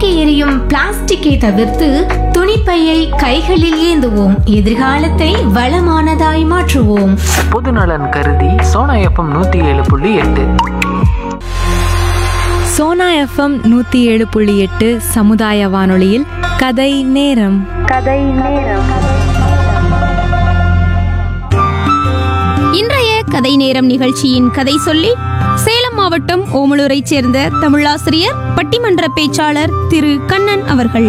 தூக்கி எறியும் பிளாஸ்டிக்கை தவிர்த்து துணிப்பையை கைகளில் ஏந்துவோம் எதிர்காலத்தை வளமானதாய் மாற்றுவோம் பொதுநலன் கருதி சோனா எஃப்எம் நூற்றி ஏழு புள்ளி எட்டு சோனா எஃப்எம் நூற்றி ஏழு புள்ளி எட்டு சமுதாய வானொலியில் கதை நேரம் இன்றைய கதை நேரம் நிகழ்ச்சியின் கதை சொல்லி சேலம் மாவட்டம் ஓமலூரைச் சேர்ந்த தமிழாசிரியர் பட்டிமன்ற பேச்சாளர் திரு கண்ணன் அவர்கள்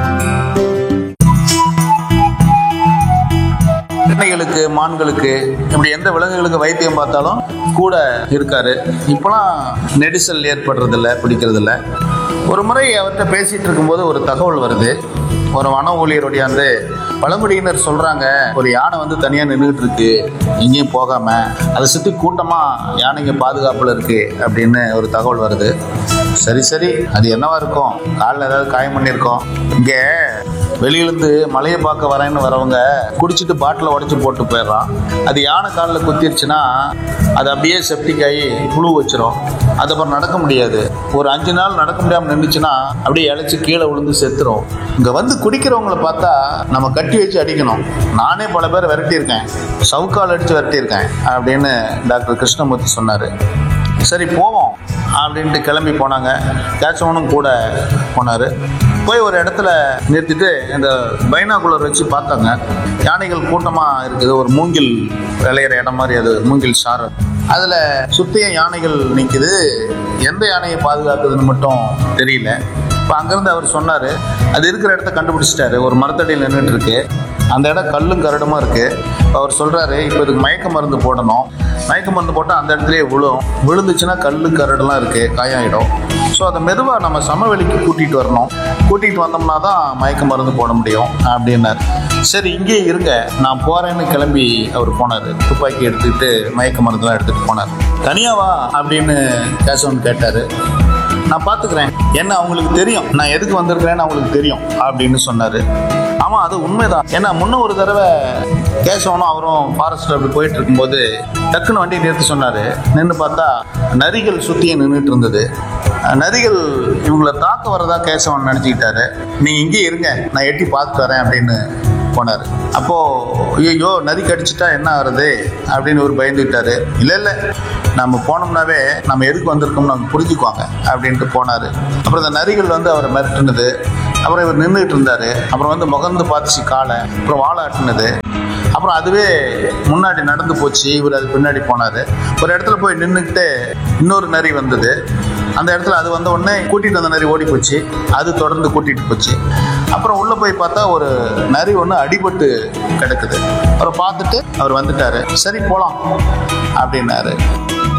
எண்ணெய்களுக்கு மான்களுக்கு இப்படி எந்த விலங்குகளுக்கு வைத்தியம் பார்த்தாலும் கூட இருக்காரு இப்போலாம் நெரிசல் ஏற்படுறதில்ல பிடிக்கிறதில்ல ஒரு முறை அவர்கிட்ட பேசிட்டு இருக்கும்போது ஒரு தகவல் வருது ஒரு வன ஊழியர் ஒடியாந்து பழங்குடியினர் சொல்றாங்க ஒரு யானை வந்து தனியாக நின்றுட்டு இருக்கு எங்கேயும் போகாம அதை சுற்றி கூட்டமாக யானைங்க பாதுகாப்பில் இருக்கு அப்படின்னு ஒரு தகவல் வருது சரி சரி அது என்னவா இருக்கும் காலில் ஏதாவது காயம் பண்ணியிருக்கோம் இங்கே வெளியிலேருந்து மலையை பார்க்க வரேன்னு வரவங்க குடிச்சிட்டு பாட்டில் உடச்சி போட்டு போயிடுறான் அது யானை காலில் குத்திருச்சுன்னா அது அப்படியே செப்டிக் ஆகி புழு வச்சிரும் அது அப்புறம் நடக்க முடியாது ஒரு அஞ்சு நாள் நடக்க முடியாமல் நின்றுச்சுன்னா அப்படியே இழைச்சி கீழே விழுந்து செத்துரும் இங்கே வந்து குடிக்கிறவங்கள பார்த்தா நம்ம கட்டி வச்சு அடிக்கணும் நானே பல பேர் விரட்டியிருக்கேன் சவுக்கால் அடித்து விரட்டியிருக்கேன் அப்படின்னு டாக்டர் கிருஷ்ணமூர்த்தி சொன்னார் சரி போவோம் அப்படின்ட்டு கிளம்பி போனாங்க கேட்சவனும் கூட போனார் போய் ஒரு இடத்துல நிறுத்திட்டு இந்த பைனாகுலர் வச்சு பார்த்தாங்க யானைகள் கூட்டமாக இருக்குது ஒரு மூங்கில் விளையிற இடம் மாதிரி அது மூங்கில் சாறு அதில் சுற்றியும் யானைகள் நிற்குது எந்த யானையை பாதுகாக்குதுன்னு மட்டும் தெரியல இப்போ அங்கேருந்து அவர் சொன்னார் அது இருக்கிற இடத்த கண்டுபிடிச்சிட்டாரு ஒரு மரத்தடியில் நின்றுட்டு இருக்கு அந்த இடம் கல்லும் கரடுமா இருக்கு அவர் சொல்றாரு இப்போ இதுக்கு மயக்க மருந்து போடணும் மயக்க மருந்து போட்டால் அந்த இடத்துலயே விழும் விழுந்துச்சுன்னா கல்லு கரடுலாம் இருக்கு காயாயிடும் ஸோ அதை மெதுவாக நம்ம சமவெளிக்கு கூட்டிகிட்டு வரணும் கூட்டிகிட்டு வந்தோம்னா தான் மயக்க மருந்து போட முடியும் அப்படின்னாரு சரி இங்கேயே இருங்க நான் போறேன்னு கிளம்பி அவர் போனார் துப்பாக்கி எடுத்துக்கிட்டு மயக்க மருந்துலாம் எடுத்துகிட்டு போனார் தனியாவா அப்படின்னு கேசவன் கேட்டார் நான் பார்த்துக்கிறேன் என்ன அவங்களுக்கு தெரியும் நான் எதுக்கு வந்திருக்கிறேன்னு அவங்களுக்கு தெரியும் அப்படின்னு சொன்னார் ஆமாம் அது உண்மைதான் ஏன்னா முன்ன ஒரு தடவை கேசவனும் அவரும் ஃபாரஸ்ட் அப்படி போயிட்டு இருக்கும்போது டக்குன்னு வண்டி நிறுத்தி சொன்னார் நின்று பார்த்தா நரிகள் சுற்றியே நின்றுட்டு இருந்தது அஹ் நரிகள் இவங்களை தாக்க வரதா கேசவன் நினச்சிக்கிட்டாரு நீங்கள் இங்கே இருங்க நான் எட்டி பார்த்துட்டு வரேன் அப்படின்னு போனார் அப்போ ஐயோ நரி கடிச்சிட்டா என்ன ஆகுறது அப்படின்னு ஒரு பயந்துக்கிட்டாரு இல்லை இல்லை நம்ம போனோம்னாவே நம்ம எதுக்கு வந்திருக்கோம்னு அவங்க புரிஞ்சுக்குவாங்க அப்படின்ட்டு போனார் அப்புறம் இந்த நரிகள் வந்து அவரை மிரட்டுனது அப்புறம் இவர் நின்றுட்டு இருந்தார் அப்புறம் வந்து முகந்து பார்த்துச்சு காலை அப்புறம் வாழை ஆட்டினது அப்புறம் அதுவே முன்னாடி நடந்து போச்சு இவர் அது பின்னாடி போனார் ஒரு இடத்துல போய் நின்றுக்கிட்டு இன்னொரு நரி வந்தது அந்த இடத்துல அது வந்த உடனே கூட்டிகிட்டு வந்த நரி ஓடி போச்சு அது தொடர்ந்து கூட்டிகிட்டு போச்சு அப்புறம் உள்ளே போய் பார்த்தா ஒரு நரி ஒன்று அடிபட்டு கிடக்குது அப்புறம் பார்த்துட்டு அவர் வந்துட்டாரு சரி போகலாம் அப்படின்னாரு